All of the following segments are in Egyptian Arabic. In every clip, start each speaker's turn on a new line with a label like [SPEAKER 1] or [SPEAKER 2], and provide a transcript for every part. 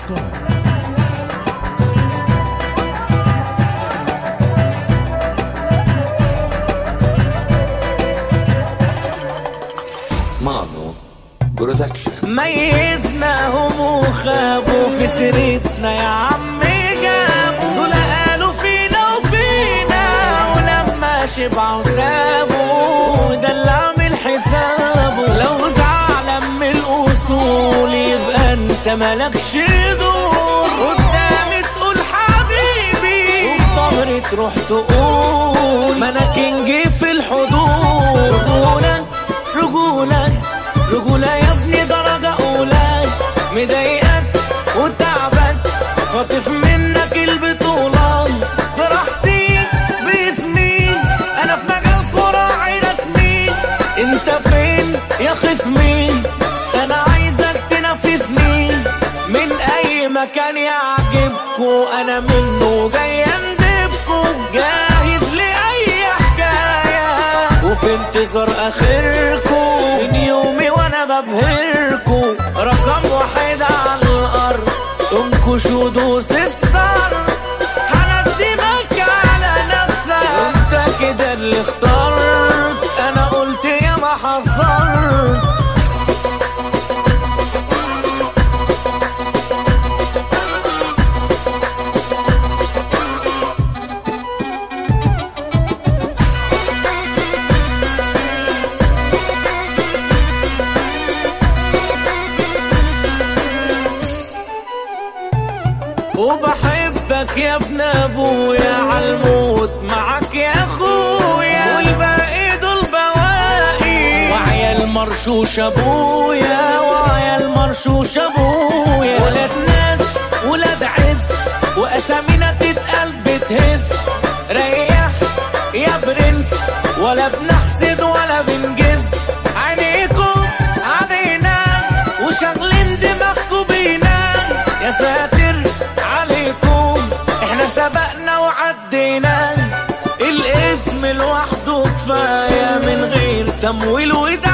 [SPEAKER 1] كوم
[SPEAKER 2] مانو برودكشن
[SPEAKER 3] ميزناهم وخابوا في سيرتنا يا عم جابوا دول قالوا فينا وفينا ولما شبعوا سابوا ده اللي عامل حسابه لو زعلان من الاصول يبقى انت مالكش دور قدامي تقول حبيبي وفي ظهري تروح تقول ما انا كينج في الحضور رجولا رجولا رجولة يا ابني درجة أولى مضايقك وتعبك خاطف منك البطولة براحتي باسمي أنا في مجال كراعي رسمي أنت فين يا خصمي أنا عايزك تنافسني من أي مكان يعجبكو أنا منه جاي أندبكو جاهز لأي حكاية وفي انتظار اخركم من يومي وانا ببهركم رقم واحد على الارض انكش ودوس ستار هندمك على نفسك انت كده اللي اخترت انا قلت يا ما حذرت وبحبك يا ابن ابويا عالموت معاك يا اخويا والباقي دول بواقي وعيال مرشوش ابويا وعيال مرشوش ابويا ولاد ناس ولاد عز واسامينا تتقال بتهز ريح يا برنس ولا بنحسد ولا بنجز عينيكم علينا وشغلين دماغكم بينا يا ساتر عليكم احنا سبقنا وعدينا الاسم لوحده كفاية من غير تمويل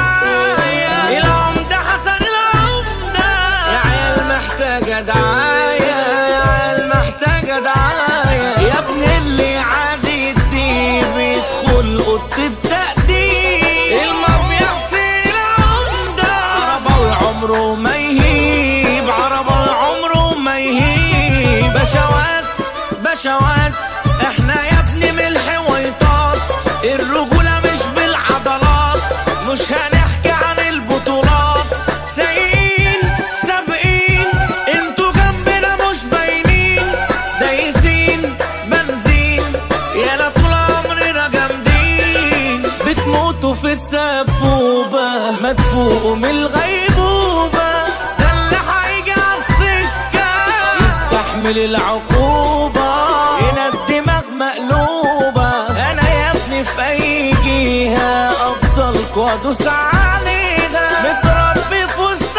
[SPEAKER 3] ودعاية العمدة حسن العمدة يا عيال محتاجة دعاية يا عيال محتاجة دعاية يا ابن اللي عادي يدي بيدخل اوضة التقديم المافيا حسين العمدة عرباوي عمره ما يهيب عرباوي عمره ما يهيب بشوات بشوات احنا يا ابني من الحويطات الرجولة مش بالعضلات مش هنحكي عن البطولات سايقين سابقين انتوا جنبنا مش باينين دايسين بنزين يالا طول عمرنا جامدين بتموتوا في السبوبة ما تفوقوا من الغيبوبة ده اللي هيجي عالسكة يستحمل العقوبة هنا الدماغ مقلوبة أنا يا ابني في أي جهة أفضلكوا وأدوس عليها متربي في وسط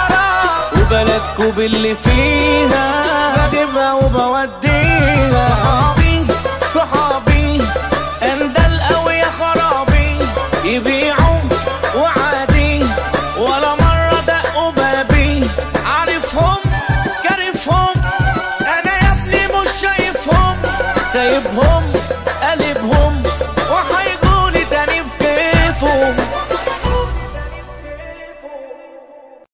[SPEAKER 3] حارة وبلدكوا باللي فيها بجيبها وبوديها